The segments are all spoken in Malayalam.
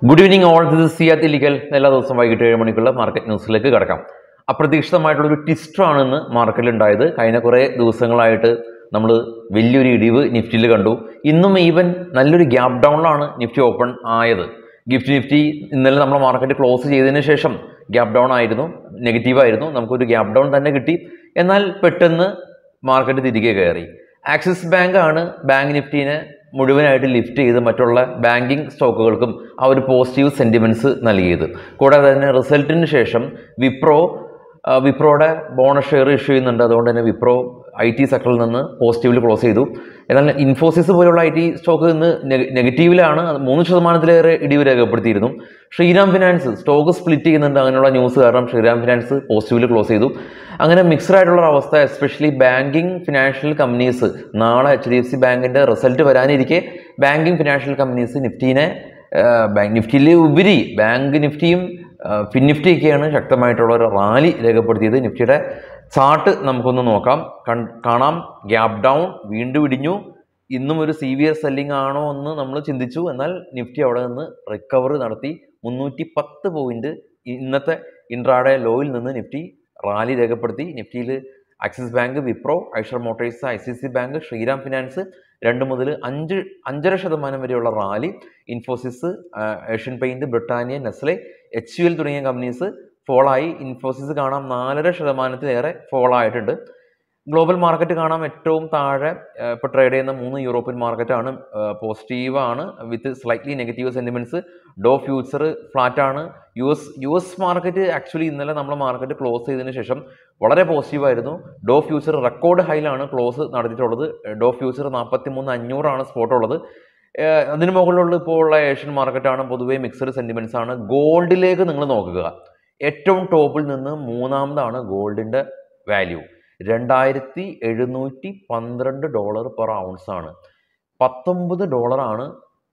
good evening all this Siyath Illikkal എല്ലാ ദിവസവും വൈകിട്ട് ഏഴ് മണിക്കുള്ള മാർക്കറ്റ് ന്യൂസിലേക്ക് കിടക്കാം അപ്രതീക്ഷിതമായിട്ടുള്ള ഒരു ട്വിസ്റ്ററാണ് ഇന്ന് മാർക്കറ്റിൽ ഉണ്ടായത് കഴിഞ്ഞ കുറേ ദിവസങ്ങളായിട്ട് നമ്മൾ വലിയൊരു ഇടിവ് നിഫ്റ്റിയിൽ കണ്ടു ഇന്നും ഈവൻ നല്ലൊരു ഗ്യാപ് ഡൗണിലാണ് നിഫ്റ്റി ഓപ്പൺ ആയത് ഗിഫ്റ്റ് നിഫ്റ്റി ഇന്നലെ നമ്മൾ മാർക്കറ്റ് ക്ലോസ് ചെയ്തതിന് ശേഷം ഗ്യാപ് ഡൗൺ ആയിരുന്നു നെഗറ്റീവ് ആയിരുന്നു നമുക്കൊരു ഗ്യാപ് ഡൗൺ തന്നെ കിട്ടി എന്നാൽ പെട്ടെന്ന് മാർക്കറ്റ് തിരികെ കയറി ആക്സിസ് ബാങ്ക് ആണ് ബാങ്ക് നിഫ്റ്റീനെ മുഴുവനായിട്ട് ലിഫ്റ്റ് ചെയ്ത് മറ്റുള്ള ബാങ്കിങ് സ്റ്റോക്കുകൾക്കും ആ ഒരു പോസിറ്റീവ് സെൻറ്റിമെൻറ്റ്സ് നൽകിയത് കൂടാതെ തന്നെ റിസൾട്ടിന് ശേഷം വിപ്രോ ആ, വിപ്രോയുടെ ബോണസ് ഷെയർ ഇഷ്യൂ ചെയ്യുന്നുണ്ട് അതുകൊണ്ട് തന്നെ വിപ്രോ ഐ ടി സെക്ടറിൽ നിന്ന് പോസിറ്റീവിൽ ക്ലോസ് ചെയ്തു എന്നാൽ ഇൻഫോസിസ് പോലുള്ള ഐ ടി സ്റ്റോക്ക് ഇന്ന് നെ- നെഗറ്റീവിലാണ് അത് മൂന്ന് ശതമാനത്തിലേറെ ഇടിവ് രേഖപ്പെടുത്തിയിരുന്നു ശ്രീരാം ഫിനാൻസ് സ്റ്റോക്ക് സ്പ്ലിറ്റ് ചെയ്യുന്നുണ്ട് അങ്ങനെയുള്ള ന്യൂസ് കാരണം ശ്രീരാം ഫിനാൻസ് പോസിറ്റീവിൽ ക്ലോസ് ചെയ്തു അങ്ങനെ മിക്സ്ഡ് ആയിട്ടുള്ള ഒരു അവസ്ഥ എസ്പെഷ്യലി ബാങ്കിങ് ഫിനാൻഷ്യൽ കമ്പനീസ് നാളെ എച്ച് ഡി എഫ് സി ബാങ്കിൻ്റെ റിസൾട്ട് വരാനിരിക്കെ ബാങ്കിങ് ഫിനാൻഷ്യൽ കമ്പനീസ് നിഫ്റ്റീനെ ബാങ്ക് നിഫ്റ്റിയിൽ ഉപരി ബാങ്ക് നിഫ്റ്റിയും ഫിൻ നിഫ്റ്റിയൊക്കെയാണ് ശക്തമായിട്ടുള്ള ഒരു റാലി രേഖപ്പെടുത്തിയത് നിഫ്റ്റിയുടെ ചാർട്ട് നമുക്കൊന്ന് നോക്കാം കൺ- കാണാം ഗ്യാപ് ഡൗൺ വീണ്ടും ഇടിഞ്ഞു ഇന്നും ഒരു സീവിയർ സെല്ലിംഗ് ആണോ എന്ന് നമ്മൾ ചിന്തിച്ചു എന്നാൽ നിഫ്റ്റി അവിടെ നിന്ന് റിക്കവറി നടത്തി മുന്നൂറ്റി പത്ത് പോയിന്റ് ഇന്നത്തെ ഇൻട്രാഡേ ലോയിൽ നിന്ന് നിഫ്റ്റി റാലി രേഖപ്പെടുത്തി നിഫ്റ്റിയിൽ Axis bank Wipro Eicher motors I C C bank Shriram finance രണ്ട് മുതൽ അഞ്ച് അഞ്ചര ശതമാനം വരെയുള്ള റാലി ഇൻഫോസിസ് ആ, Asian paint Britannia Nestle H U L തുടങ്ങിയ കമ്പനീസ് ഫോളായി ഇൻഫോസിസ് കാണാം നാലര ശതമാനത്തിലേറെ ഫോളായിട്ടുണ്ട് ഗ്ലോബൽ മാർക്കറ്റ് കാണാം ഏറ്റവും താഴെ ഇപ്പോൾ ട്രേഡ് ചെയ്യുന്ന മൂന്ന് യൂറോപ്യൻ മാർക്കറ്റാണ് പോസിറ്റീവ് ആണ് with slightly negative sentiments Dow future flat ആണ് U S U S market actually ഇന്നലെ നമ്മൾ മാർക്കറ്റ് ക്ലോസ് ചെയ്തതിന് ശേഷം വളരെ പോസിറ്റീവ് ആയിരുന്നു ഡോ ഫ്യൂച്ചർ റെക്കോർഡ് ഹൈയിലാണ് ക്ലോസ് നടത്തിയിട്ടുള്ളത് ഡോ ഫ്യൂച്ചർ നാൽപ്പത്തി മൂന്ന് അഞ്ഞൂറാണ് സ്പോട്ട് ഉള്ളത് ഏഹ് അതിന് മുകളിലുള്ള ഇപ്പോൾ ഉള്ള ഏഷ്യൻ മാർക്കറ്റാണ് പൊതുവേ മിക്സഡ് സെൻറ്റിമെൻറ്റ്സ് ആണ് ഗോൾഡിലേക്ക് നിങ്ങൾ നോക്കുക ഏറ്റവും ടോപ്പിൽ നിന്ന് മൂന്നാമതാണ് ഗോൾഡിൻ്റെ വാല്യൂ രണ്ടായിരത്തി എഴുന്നൂറ്റി പന്ത്രണ്ട് ഡോളർ പെർ ഔൺസ് ആണ് പത്തൊമ്പത് ഡോളറാണ്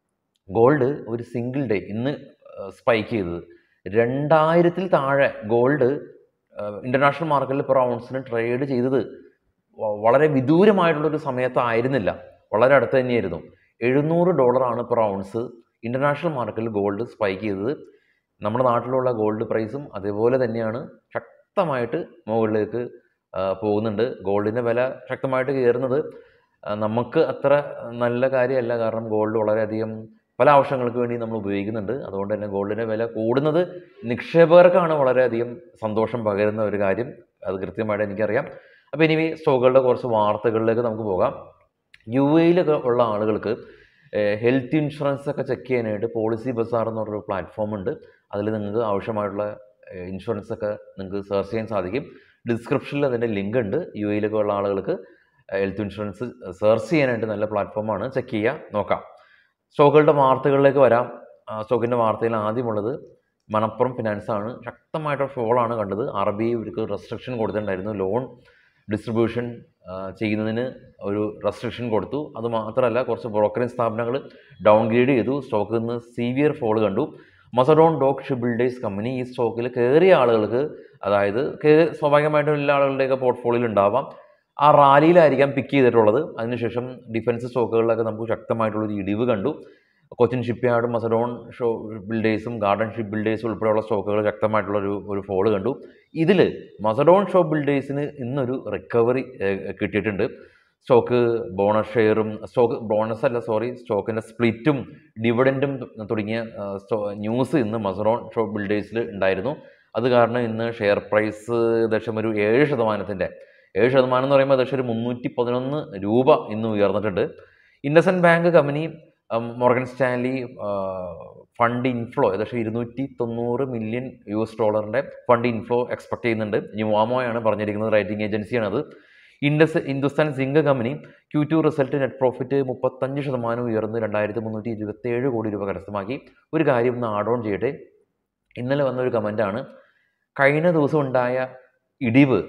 ഗോൾഡ് ഒരു സിംഗിൾ ഡേ ഇന്ന് സ്പൈക്ക് ചെയ്തത് രണ്ടായിരത്തിൽ താഴെ ഗോൾഡ് ഇൻ്റർനാഷണൽ മാർക്കറ്റിൽ പെർ ഔൺസിന് ട്രേഡ് ചെയ്തത് വ- വളരെ വിദൂരമായിട്ടുള്ളൊരു സമയത്തായിരുന്നില്ല വളരെ അടുത്ത് തന്നെയായിരുന്നു എഴുന്നൂറ് ഡോളറാണ് പെർ ഔൺസ് ഇൻ്റർനാഷണൽ മാർക്കറ്റിൽ ഗോൾഡ് സ്പൈക്ക് ചെയ്തത് നമ്മുടെ നാട്ടിലുള്ള ഗോൾഡ് പ്രൈസും അതേപോലെ തന്നെയാണ് ശക്തമായിട്ട് മുകളിലേക്ക് ആ, പോകുന്നുണ്ട് ഗോൾഡിൻ്റെ വില ശക്തമായിട്ട് കയറുന്നത് ആ, നമുക്ക് അത്ര നല്ല കാര്യമല്ല കാരണം ഗോൾഡ് വളരെയധികം പല ആവശ്യങ്ങൾക്ക് വേണ്ടി നമ്മൾ ഉപയോഗിക്കുന്നുണ്ട് അതുകൊണ്ട് തന്നെ ഗോൾഡിൻ്റെ വില കൂടുന്നത് നിക്ഷേപകർക്കാണ് വളരെയധികം സന്തോഷം പകരുന്ന ഒരു കാര്യം അത് കൃത്യമായിട്ട് എനിക്കറിയാം അപ്പോൾ ഇനി സ്റ്റോക്കുകളുടെ കുറച്ച് വാർത്തകളിലേക്ക് നമുക്ക് പോകാം യു എയിലൊക്കെ ഉള്ള ആളുകൾക്ക് ഹെൽത്ത് ഇൻഷുറൻസ് ഒക്കെ ചെക്ക് ചെയ്യാനായിട്ട് പോളിസി ബസാർ എന്ന് പറഞ്ഞൊരു പ്ലാറ്റ്ഫോം ഉണ്ട് അതിൽ നിങ്ങൾക്ക് ആവശ്യമായിട്ടുള്ള ഇൻഷുറൻസ് ഒക്കെ നിങ്ങൾക്ക് സെർച്ച് ചെയ്യാൻ സാധിക്കും ഡിസ്ക്രിപ്ഷനിൽ അതിൻ്റെ ലിങ്ക് ഉണ്ട് യു എയിലൊക്കെ ഉള്ള ആളുകൾക്ക് ഹെൽത്ത് ഇൻഷുറൻസ് സെർച്ച് ചെയ്യാനായിട്ട് നല്ല പ്ലാറ്റ്ഫോമാണ് ചെക്ക് ചെയ്യുക നോക്കാം സ്റ്റോക്കുകളുടെ വാർത്തകളിലേക്ക് വരാം ആ, സ്റ്റോക്കിൻ്റെ വാർത്തയിൽ ആദ്യമുള്ളത് മണപ്പുറം ഫിനാൻസ് ആണ് ശക്തമായിട്ടുള്ള ഫോളാണ് കണ്ടത് ആർ ബി ഐ ഇവർക്ക് റെസ്ട്രിക്ഷൻ കൊടുത്തിട്ടുണ്ടായിരുന്നു ലോൺ ഡിസ്ട്രിബ്യൂഷൻ ചെയ്യുന്നതിന് ഒരു റെസ്ട്രിക്ഷൻ കൊടുത്തു അത് മാത്രമല്ല കുറച്ച് ബ്രോക്കറിംഗ് സ്ഥാപനങ്ങൾ ഡൗൺഗ്രേഡ് ചെയ്തു സ്റ്റോക്കിൽ നിന്ന് സീവിയർ ഫോൾ കണ്ടു Mazagon dock ship builders company ഈ സ്റ്റോക്കിൽ കയറിയ ആളുകൾക്ക് അതായത് കേ- സ്വാഭാവികമായിട്ടും എല്ലാ ആളുകളുടെയൊക്കെ പോർട്ട്ഫോളിയോയിൽ ഉണ്ടാവാം ആ റാലിയിലായിരിക്കാം പിക്ക് ചെയ്തിട്ടുള്ളത് അതിനുശേഷം ഡിഫൻസ് സ്റ്റോക്കുകളിലൊക്കെ നമുക്ക് ശക്തമായിട്ടുള്ളൊരു ഇടിവ് കണ്ടു കൊച്ചിൻ ഷിപ്പ് യാർഡും മസഡോൺ ഷോ ബിൽഡേഴ്സും ഗാർഡൻ ഷിപ്പ് ബിൽഡേഴ്സും ഉൾപ്പെടെയുള്ള സ്റ്റോക്കുകൾ ശക്തമായിട്ടുള്ള ഒരു ഒരു ഫോള് കണ്ടു ഇതിൽ മസഡോൺ ഷോ ബിൽഡേഴ്സിന് ഇന്നൊരു റിക്കവറി കിട്ടിയിട്ടുണ്ട് സ്റ്റോക്ക് ബോണസ് ഷെയറും സ്റ്റോക്ക് ബോണസ് അല്ല സോറി സ്റ്റോക്കിൻ്റെ സ്പ്ലിറ്റും ഡിവിഡൻറ്റും തുടങ്ങിയ ആ, സ്റ്റോ ന്യൂസ് ഇന്ന് മസഡോൺ ഷോ ബിൽഡേഴ്സിൽ ഉണ്ടായിരുന്നു അത് കാരണം ഇന്ന് ഷെയർ പ്രൈസ് ഏകദേശം ഒരു ഏഴ് ശതമാനത്തിൻ്റെ ഏഴ് ശതമാനം എന്ന് പറയുമ്പോൾ ഏകദേശം ഒരു മുന്നൂറ്റി പതിനൊന്ന് രൂപ ഇന്ന് ഉയർന്നിട്ടുണ്ട് ഇൻഡസൻഡ് ബാങ്ക് കമ്പനി ഉം, മോർഗൻ സ്റ്റാൻലി ആ, ഫണ്ട് ഇൻഫ്ലോ ഏകദേശം ഇരുന്നൂറ്റി തൊണ്ണൂറ് മില്യൺ യു എസ് ഡോളറിൻ്റെ ഫണ്ട് ഇൻഫ്ലോ എക്സ്പെക്ട് ചെയ്യുന്നുണ്ട് ന്യൂവാമോയാണ് പറഞ്ഞിരിക്കുന്നത് റേറ്റിംഗ് ഏജൻസിയാണ് അത് ഇൻഡസ് Hindustan zinc company Q two result net profit മുപ്പത്തഞ്ച് ശതമാനം ഉയർന്ന് രണ്ടായിരത്തി മുന്നൂറ്റി ഇരുപത്തേഴ് കോടി രൂപ കരസ്ഥമാക്കി ഒരു കാര്യം ഒന്ന് ആഡ് ഓൺ ചെയ്യട്ടെ ഇന്നലെ വന്നൊരു കമൻ്റാണ് കഴിഞ്ഞ ദിവസം ഉണ്ടായ ഇടിവ്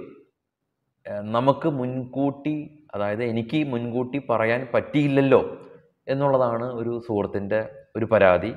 ഏഹ് നമുക്ക് മുൻകൂട്ടി അതായത് എനിക്ക് മുൻകൂട്ടി പറയാൻ പറ്റിയില്ലല്ലോ എന്നുള്ളതാണ് ഒരു സുഹൃത്തിൻ്റെ ഒരു പരാതി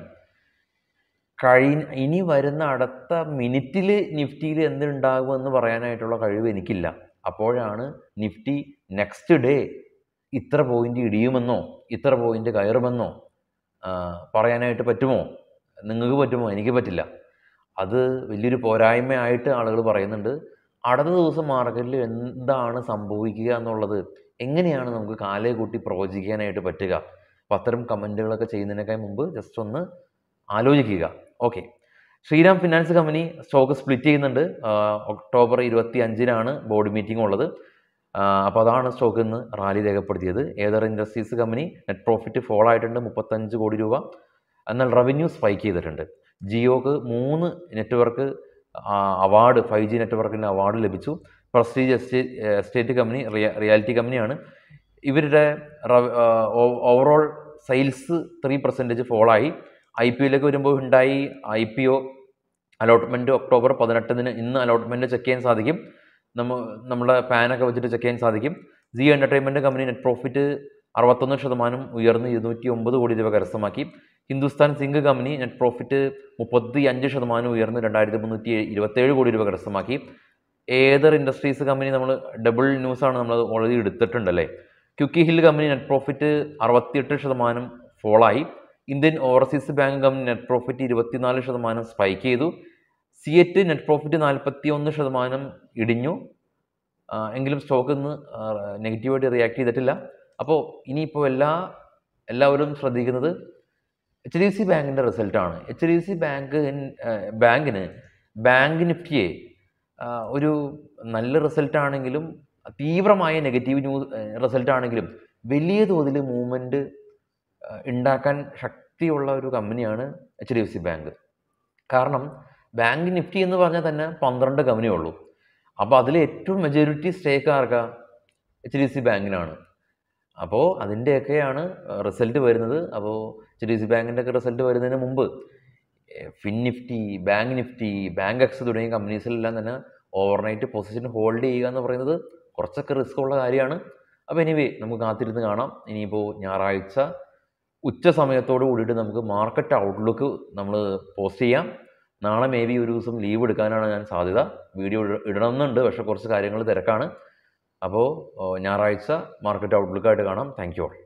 കഴി ഇനി വരുന്ന അടുത്ത മിനിറ്റിൽ നിഫ്റ്റിയിൽ എന്തുണ്ടാകുമെന്ന് പറയാനായിട്ടുള്ള കഴിവ് എനിക്കില്ല അപ്പോഴാണ് നിഫ്റ്റി നെക്സ്റ്റ് ഡേ ഇത്ര പോയിന്റ് ഇടിയുമെന്നോ ഇത്ര പോയിന്റ് കയറുമെന്നോ ആ, പറയാനായിട്ട് പറ്റുമോ നിങ്ങൾക്ക് പറ്റുമോ എനിക്ക് പറ്റില്ല അത് വലിയൊരു പോരായ്മയായിട്ട് ആളുകൾ പറയുന്നുണ്ട് അടുത്ത ദിവസം മാർക്കറ്റിൽ എന്താണ് സംഭവിക്കുക എന്നുള്ളത് എങ്ങനെയാണ് നമുക്ക് കാലേ കൂട്ടി പ്രവചിക്കാനായിട്ട് പറ്റുക അപ്പോൾ അത്തരം കമൻറ്റുകളൊക്കെ ചെയ്യുന്നതിനേക്കാൾ മുമ്പ് ജസ്റ്റ് ഒന്ന് ആലോചിക്കുക okay Shriram finance company stock split ചെയ്യുന്നുണ്ട് ആ, ഒക്ടോബർ ഇരുപത്തി അഞ്ചിനാണ് ബോർഡ് മീറ്റിംഗ് ഉള്ളത് അപ്പോൾ അതാണ് സ്റ്റോക്ക് ഇന്ന് റാലി രേഖപ്പെടുത്തിയത് Ather industries company net profit fall ആയിട്ടുണ്ട് മുപ്പത്തഞ്ച് കോടി രൂപ എന്നാൽ റവന്യൂ സ്പൈക്ക് ചെയ്തിട്ടുണ്ട് ജിയോക്ക് മൂന്ന് നെറ്റ്വർക്ക് അവാർഡ് ഫൈവ് ജി നെറ്റ്വർക്കിന് അവാർഡ് ലഭിച്ചു പ്രസ്റ്റീജ് എസ്റ്റേറ്റ് എസ്റ്റേറ്റ് കമ്പനി റിയ റിയാലിറ്റി കമ്പനിയാണ് ഇവരുടെ ഓവറോൾ സെയിൽസ് ത്രീ പെർസെൻറ്റേജ് ഫോളായി ഐ പി ഒയിലേക്ക് വരുമ്പോൾ ഉണ്ടായി I P O allotment October പതിനെട്ടിന് ഇന്ന് അലോട്ട്മെൻറ്റ് ചെക്ക് ചെയ്യാൻ സാധിക്കും നമ്മ നമ്മുടെ പാനൊക്കെ വെച്ചിട്ട് ചെക്ക് ചെയ്യാൻ സാധിക്കും Zee entertainment company net profit അറുപത്തൊന്ന് ശതമാനം ഉയർന്ന് ഇരുന്നൂറ്റി ഒമ്പത് കോടി രൂപ കരസ്ഥമാക്കി Hindustan zinc company net profit മുപ്പത്തി അഞ്ച് ശതമാനം ഉയർന്ന് രണ്ടായിരത്തി മുന്നൂറ്റി ഇരുപത്തേഴ് കോടി രൂപ കരസ്ഥമാക്കി ഏതർ ഇൻഡസ്ട്രീസ് കമ്പനി നമ്മൾ ഡബിൾ ന്യൂസാണ് നമ്മൾ ഓൾറെഡി എടുത്തിട്ടുണ്ടല്ലേ quick heal company net profit അറുപത്തിയെട്ട് ശതമാനം ഫോളായി Indian overseas bank company net profit ഇരുപത്തിനാല് ശതമാനം സ്പൈക്ക് ചെയ്തു സിയറ്റ് നെറ്റ് പ്രോഫിറ്റ് നാൽപ്പത്തി ഒന്ന് ശതമാനം ഇടിഞ്ഞു ആ, എങ്കിലും സ്റ്റോക്ക് ഇന്ന് നെഗറ്റീവായിട്ട് റിയാക്ട് ചെയ്തിട്ടില്ല അപ്പോൾ ഇനിയിപ്പോൾ എല്ലാ എല്ലാവരും ശ്രദ്ധിക്കുന്നത് എച്ച് ഡി എഫ് സി ബാങ്കിൻ്റെ റിസൾട്ടാണ് H D F C bank ബാങ്കിന് ബാങ്ക് നിഫ്റ്റിയെ ആ, ഒരു നല്ല റിസൾട്ട് ആണെങ്കിലും തീവ്രമായ നെഗറ്റീവ് ന്യൂസ് റിസൾട്ട് ആണെങ്കിലും വലിയ തോതിൽ മൂവ്മെൻറ്റ് ഉണ്ടാക്കാൻ ശക്തിയുള്ള ഒരു കമ്പനിയാണ് H D F C bank കാരണം ബാങ്ക് നിഫ്റ്റി എന്ന് പറഞ്ഞാൽ തന്നെ പന്ത്രണ്ട് കമ്പനിയേ ഉള്ളൂ അപ്പോൾ അതിൽ ഏറ്റവും മെജോറിറ്റി സ്റ്റേക്ക് ആർക്കാ എച്ച് ഡി എഫ് സി ബാങ്കിനാണ് അപ്പോൾ അതിൻ്റെയൊക്കെയാണ് റിസൾട്ട് വരുന്നത് അപ്പോൾ എച്ച് ഡി എഫ് സി ബാങ്കിൻ്റെ ഒക്കെ റിസൾട്ട് വരുന്നതിന് മുമ്പ് ഏഹ്, fin Nifty bank Nifty bank ex തുടങ്ങിയ കമ്പനീസിലെല്ലാം തന്നെ ഓവർനൈറ്റ് പൊസിഷൻ ഹോൾഡ് ചെയ്യുക എന്ന് പറയുന്നത് കുറച്ചൊക്കെ റിസ്ക് ഉള്ള കാര്യമാണ് അപ്പോൾ എനിവേ നമുക്ക് കാത്തിരുന്ന് കാണാം ഇനിയിപ്പോൾ ഞായറാഴ്ച ഉച്ച സമയത്തോട് കൂടിയിട്ട് നമുക്ക് മാർക്കറ്റ് ഔട്ട്ലുക്ക് നമ്മൾ പോസ്റ്റ് ചെയ്യാം നാളെ മേ ബി ഒരു ദിവസം ലീവ് എടുക്കാനാണ് ഞാൻ സാധ്യത വീഡിയോ ഇട- ഇടണമെന്നുണ്ട് പക്ഷേ കുറച്ച് കാര്യങ്ങൾ തിരക്കാണ് അപ്പോൾ ഞായറാഴ്ച മാർക്കറ്റ് ഔട്ട്ലുക്കായിട്ട് കാണാം താങ്ക് യു ഓൾ